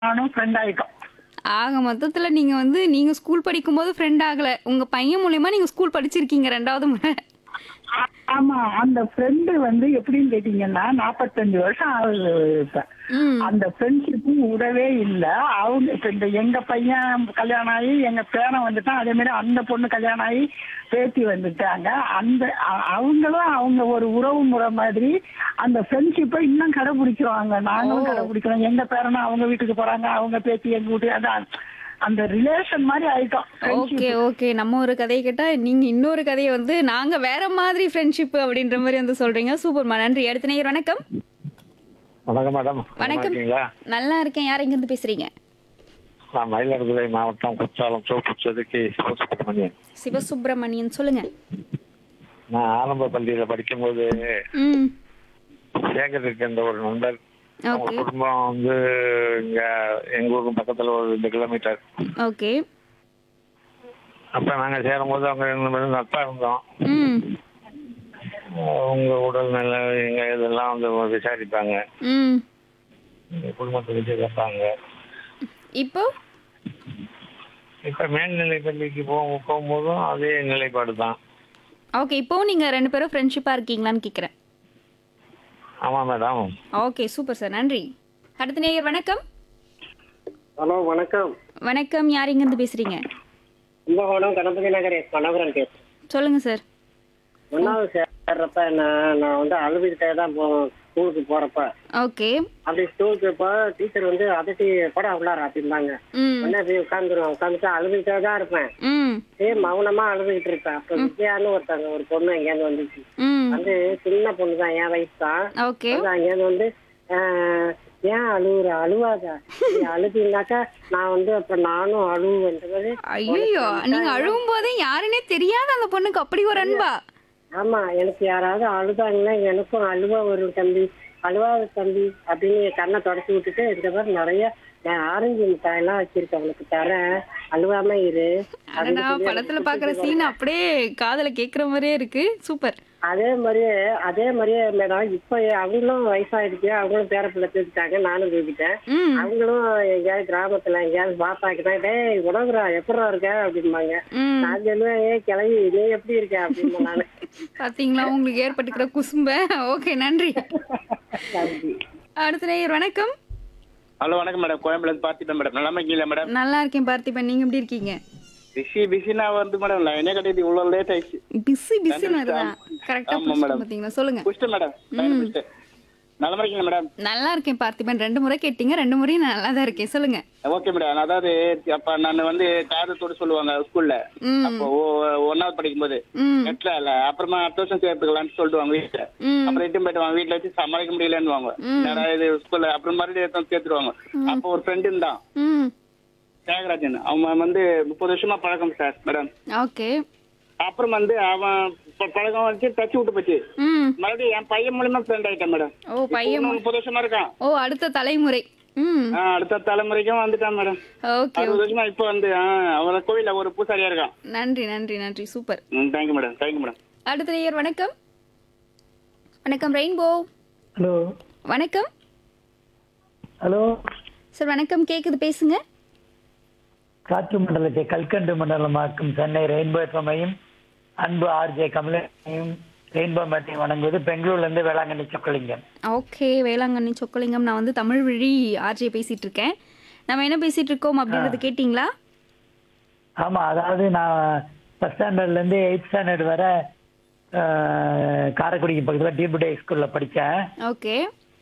நானும் ஃப்ரெண்ட் ஆயிட்டோம் ஆக மொத்தத்துல நீங்க வந்து நீங்க ஸ்கூல் படிக்கும்போது ஃப்ரெண்ட் ஆகல உங்க பையன் மூலியமா நீங்க ஸ்கூல் படிச்சிருக்கீங்க ரெண்டாவது முறை ஆ- ஆமா அந்த ஃப்ரெண்டு வந்து எப்படின்னு கேட்டீங்கன்னா நாற்பத்தஞ்சு வருஷம் ஆகுது இப்ப ம் அந்த ஃப்ரெண்ட்ஷிப்பும் விடவே இல்ல அவங்க இப்ப இந்த எங்க பையன் கல்யாணம் ஆகி எங்க பேரன் வந்துட்டான் அதே மாதிரி அந்த பொண்ணு கல்யாணம் ஆகி பேத்தி வந்துட்டாங்க அந்த அ- அவங்களும் அவங்க ஒரு உறவு முறை மாதிரி அந்த ஃப்ரெண்ட்ஷிப்பை இன்னும் கடைபிடிக்கிறாங்க நாங்களும் ஓ. கடைபிடிக்கிறோம் எங்க பேரனும் அவங்க வீட்டுக்கு போறாங்க அவங்க பேத்தி எங்க வீட்டுக்கு அதான் அந்த ரிலேஷன் மாதிரி ஆயிட்டோம் friendship. ஓகே ஓகே நம்ம ஒரு கதையை கேட்டா நீங்க இன்னொரு கதையை வந்து நாங்க வேற மாதிரி ஃப்ரெண்ட்ஷிப் அப்படின்ற மாதிரி வந்து சொல்றீங்க சூப்பர்மா நன்றி அடுத்த நேயர் வணக்கம் வணக்கம் மேடம் வணக்கம். இருக்கீங்களா நல்லா இருக்கேன் யார் எங்க இருந்து பேசுறீங்க நான் மயிலாடுதுறை மாவட்டம் குற்றாலம் சோப்பு செதுக்கி சிவசுப்ரமணியன் சிவசுப்பிரமணியன் சொல்லுங்க நான் ஆரம்ப பள்ளியில படிக்கும்போது ம் சேகர் இருக்கின்ற ஒரு நண்பர் அவங்க ஓகே குடும்பம் வந்து இங்க எங்க ஊருக்கு பக்கத்துல ஒரு ரெண்டு கிலோமீட்டர் ஓகே அப்ப நாங்க சேரும் போது அவங்க ரெண்டு பேரும் நட்பா இருந்தோம் ம் உங்க உடல் நிலை எங்க இதெல்லாம் வந்து விசாரிப்பாங்க ம் எங்க குடும்பத்தை வச்சு கேட்பாங்க இப்போ இப்ப மேல்நிலை பள்ளிக்கு போ போகும்போதும் அதே நிலைப்பாடு தான் ஓகே இப்போ நீங்க ரெண்டு பேரும் ஃப்ரெண்ட்ஷிப்பா இருக்கீங்களான்னு கேக்குறேன் ஆமா மேடம் ஓகே சூப்பர் சார் நன்றி அடுத்த நேயர் வணக்கம் ஹலோ வணக்கம் வணக்கம் யார் எங்க இருந்து பேசுறீங்க கும்பகோணம் கணபதி நகர் எஸ் மனோகரன் பேசுறேன் சொல்லுங்க சார் ஒன்னாவது சேர்றப்ப நான் நான் வந்து அழுதுகிட்டே தான் போவேன் ஸ்கூலுக்கு போறப்ப ஓகே அப்படி ஸ்கூலுக்கு போ டீச்சர் வந்து அதட்டி படம் உள்ளார அப்படிம்பாங்க ம் உடனே போய் உட்காந்துருவேன் உட்காந்துட்டு அழுதுகிட்டே தான் இருப்பேன் ம் ஏ மௌனமா அழுதுகிட்டு இருப்பேன் அப்ப விஜயான்னு ஒருத்தங்க ஒரு பொண்ணு எங்கேயாவது வந்துச்சு ம் வந்து சின்ன பொண்ணு தான் என் வயசு தான் ஓகே வந்து அங்கேயாவது வந்து ஆஹ், ஏன் அழுகுற அழுவாத நீ அழுதினாக்கா நான் வந்து அப்ப நானும் அழுவுன்றது ஐயோ நீங்க அழுவும் போதே யாருன்னே தெரியாத அந்த பொண்ணுக்கு அப்படி ஒரு அன்பா ஆமா எனக்கு யாராவது அழுதாங்கன்னா எனக்கும் அழுவா வரும் தம்பி அழுவாத தம்பி அப்படின்னு என் கண்ணை தொடச்சி விட்டுட்டு இந்த மாதிரி நிறைய நான் ஆரஞ்சு மிட்டாயெல்லாம் வச்சிருக்கேன் உனக்கு தரேன் அழுவாம இரு அடடா படத்துல பாக்குற சீன் அப்படியே காதுல கேக்குற மாதிரியே இருக்கு சூப்பர் அதே மாதிரியே அதே மாதிரியே மேடம் இப்ப அவங்களும் வயசாயிடுச்சு அவங்களும் பேர பிள்ளை தூக்கிட்டாங்க நானும் தூக்கிட்டேன் ம் அவங்களும் எங்கேயாவது கிராமத்துல எங்கேயாவது பாப்பாக்கிட்டா டேய் உணவுறா எப்படா இருக்க அப்படிம்பாங்க ம் நான் சொல்லுவேன் ஏ கிளவி நீ எப்படி இருக்க அப்படின்னு நானு பாத்தீங்களா உங்களுக்கு ஏற்பட்டுக்கிற குசும்ப ஓகே நன்றி அடுத்த நேயர் வணக்கம் ஹலோ வணக்கம் மேடம் கோயம்புல பார்த்திபன் மேடம் நல்லா இருக்கீங்களா மேடம் நல்லா இருக்கேன் பார்த்திபன் நீங்க எப்படி இருக்கீங்க பிஸி பிஸி நான் வந்து மேடம் நான் என்ன கட்டிட்டு இவ்வளவு லேட் ஆயிடுச்சு பிஸி பிஸி வருதான் கரெக்டா ஆமா, madam. பாத்தீங்களா சொல்லுங்க புஷ்டு மேடம் புஷ்டு நல்லா இருக்கீங்க மேடம் நல்லா இருக்கேன் பார்த்திபன் ரெண்டு முறை கேட்டீங்க ரெண்டு முறையும் நான் நல்லா தான் இருக்கேன் சொல்லுங்க ஓகே மேடம் அதாவது அப்ப நான் வந்து காதத்தோடு சொல்லுவாங்க ஸ்கூல்ல ம் அப்போ ஒ- ஒண்ணாவது படிக்கும் போது ம் எட்டுல இல்ல அப்புறமா அடுத்த வருஷம் சேர்த்துக்கலாம்னு சொல்லிடுவாங்க வீட்டுல ம் அப்புறம் இட்டும் போயிட்டு வீட்டுல வச்சு சமாளிக்க முடியலன்னு ம். யாராவது ஸ்கூல்ல அப்புறம் மறுபடியும் எடுத்து சேர்த்துருவாங்க அப்போ ஒரு ஃப்ரெண்டு இருந்தான் ம் தியாகராஜன் அவன் வந்து முப்பது வருஷமா பழக்கம் சார் மேடம் ஓகே அப்புறம் வந்து அவன் ப- பழக்கம் வச்சு தச்சு விட்டு போச்சு ம் மறுபடியும் என் பையன் மூலியமா ஃப்ரெண்ட் ஆயிட்டேன் மேடம் ஓ பையன் இன்னும் முப்பது வருஷமா இருக்கான் ஓ அடுத்த தலைமுறை ம் ஆ, அடுத்த தலைமுறைக்கும் வந்துட்டான் மேடம் ஓகே அறுபது வருஷமா இப்ப வந்து ஆ, அவன் கோவில்ல ஒரு பூசாரியா இருக்கான் நன்றி நன்றி நன்றி super thank you madam thank you madam அடுத்த நேயர் வணக்கம் வணக்கம் ரெயின்போ ஹலோ வணக்கம் ஹலோ சார் வணக்கம் கேக்குது பேசுங்க காற்று மண்டலத்தை கல்கண்டு மண்டலமாக்கும் சென்னை ரெயின்போ எஃப்எம்ஐயும் அன்பு ஆர்ஜே கமலையும் ரெயின்போ மேட்டையும் வணங்குவது பெங்களூர்ல இருந்து வேளாங்கண்ணி சொக்கலிங்கம் ஓகே வேளாங்கண்ணி சொக்கலிங்கம் நான் வந்து தமிழ் வழி ஆர்ஜே பேசிட்டு இருக்கேன் நம்ம என்ன பேசிட்டு இருக்கோம் அப்படின்றது கேட்டிங்களா ஆமா அதாவது நான் ஃபர்ஸ்ட் ஸ்டாண்டர்ட்ல இருந்து எயிட் ஸ்டாண்டர்ட் வர அஹ், காரைக்குடிக்கு பக்கத்துல டிபுடே ஸ்கூல்ல படிச்சேன் ஓகே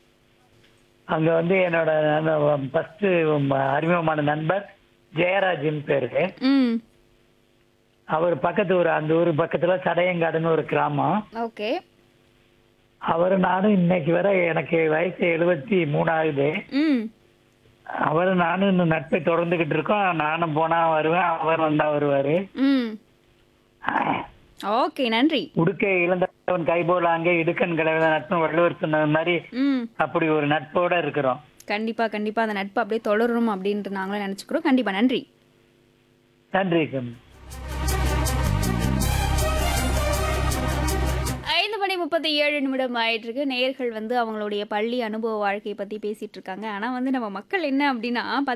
அங்க வந்து என்னோட ஃபர்ஸ்ட் அறிமுகமான நண்பர் ஜெயராஜின் பேரு ம் அவர் பக்கத்து ஊர் அந்த ஊர் பக்கத்துல சடையங்காடுன்னு ஒரு கிராமம் ஓகே அவர் நானும் இன்னைக்கு வர எனக்கு வயசு எழுபத்தி மூணாகுது ம் அவர் நானும் இன்னும் நட்பை தொடர்ந்துகிட்டு இருக்கோம் நானும் போனா வருவேன் அவர் வந்தா வருவாரு ம் ஓகே நன்றி உடுக்கை இழந்தவன் கைபோல அங்கே இடுக்கன் கிழவன் நட்பு வள்ளுவர் சொன்னது மாதிரி ம் அப்படி ஒரு நட்போட இருக்கிறோம் கண்டிப்பா கண்டிப்பா அந்த நட்பு அப்படியே தொடரும் அப்படின்ட்டு நாங்களும் நினைச்சுக்கிறோம் கண்டிப்பா நன்றி நன்றி கம் ஐந்து மணி முப்பத்தி ஏழு நிமிடம் ஆயிட்டு இருக்கு நேயர்கள் வந்து அவங்களுடைய பள்ளி அனுபவ வாழ்க்கையை பத்தி பேசிட்டு இருக்காங்க ஆனா வந்து நம்ம மக்கள் என்ன அப்படின்னா